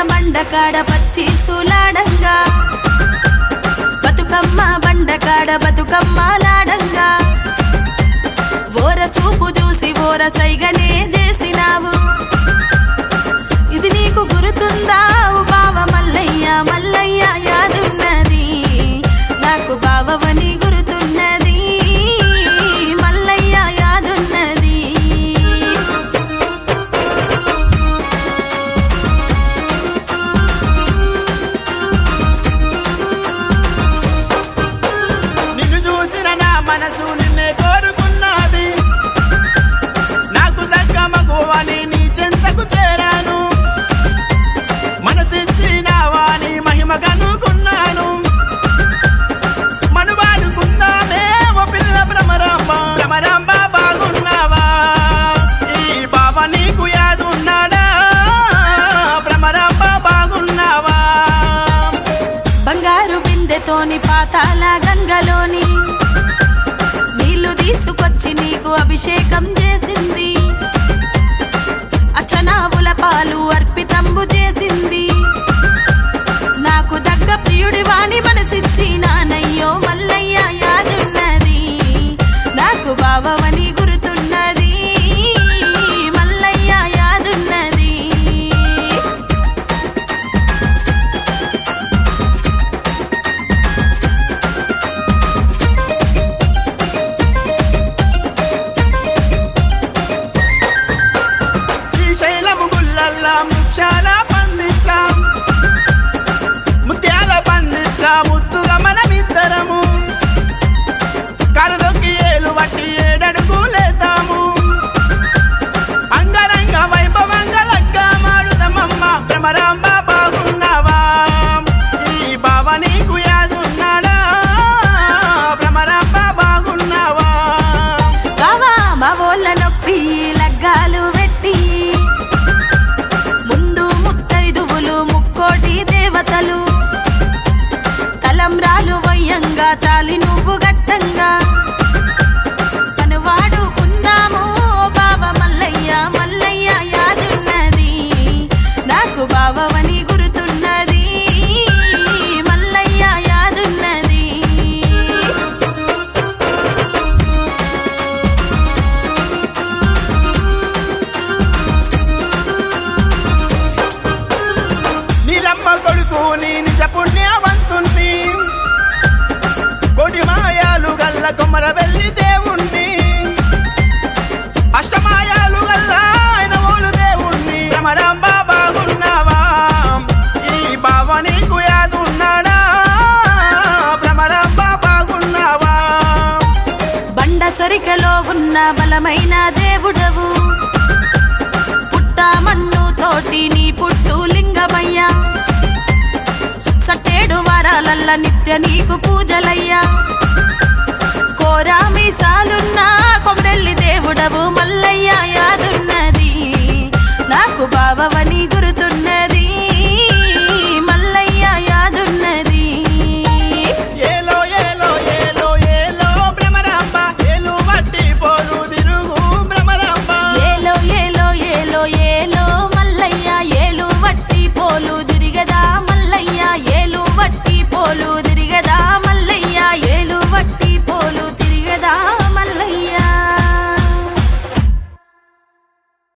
బండకాడ పచ్చి సులాడంగా బతుకమ్మ బండకాడ బతుకమ్మలాడంగా ఓర చూపు చూసి ఓర సైగనే చేసినావు ఇది నీకు గుర్తుందా ఓ బావ మల్లయ్య మల్లయ్య యాదున్నది నాకు బావవని గుర్తున్నది మల్లయ్య యాదున్నది నిన్ను చూసిన నా మనసు నిన్నే కోరుకున్నది నాకు తగ్గ మగువని నీ చెంతకు చేరాను మనసిచ్చినావా నీ మహిమ కనుకున్నాను మనువాడుకుందామే ఓ పిల్ల భ్రమరాంబ భ్రమరాంబ బాగున్నావా ఈ బావ నీకు యాదున్నాడా భ్రమరాంబ బాగున్నావా బంగారు బిందెతోని పాతాల గంగలోని నీళ్లు తీసుకొచ్చి నీకు అభిషేకం చేసింది అచనావుల పాలు అర్పితంబు చేసింది నాకు దగ్గ ప్రియుడి వాణి మనసిచ్చి నానయ్యో మల్లయ్య యాదున్నది నాకు బావవని గుర్తున్నది మల్లయ్య యాదున్నది శ్రీశైలము గుల్లల్లా ముత్యాల పందిట్ల ముత్యాల పందిట్ల ముద్దుగా మనమిద్దరము కరదొక్కి ఏలు వట్టి ఏడడుగులేతాము అంగరంగ వైభవంగా లగ్గ మాడుదమమ్మ భ్రమరాంబ బాగున్నావా ఈ బావ నీకు యాదున్నాడా భ్రమరాంబ బాగున్నావా బావా బావోళ్ళ నొప్పి లగ్గాలు పెట్టి ముందు ముత్తైదువులు ముక్కోటి దేవతలు తలంబ్రాలు వయ్యంగా తాలి నువ్వు గట్టంగా మనవాడు కుందాము బావ మల్లయ్య మల్లయ్య యాదున్నది నాకు బావవని గుర్తున్నది మల్లయ్య యాదున్నది నీలమ్మ కొడుకు నీ నిజ పుణ్యవంతుణ్ణి కోటి మాయాలు గల్ల కొమ్మర వెళ్ళి దేవుణ్ణి అష్టమాయాలు గల్ల ఆయన ఓలు దేవుణ్ణి రమరాంబ బాగున్నావా ఈ బావ నీకు యాదున్నాడా భ్రమరాంబ బాగున్నావా బండ సొరికలో ఉన్న బలమైన దేవుడవు పుట్ట మన్ను తోటి నీ పుట్టు లింగమయ్యా సట్టేడు వారాలల్ల నిత్య నీకు పూజలయ్యా కోరా మీసాలున్న కొమరెల్లి దేవుడవు మల్లయ్య యాదున్నది నాకు బావవని గుర్తున్నది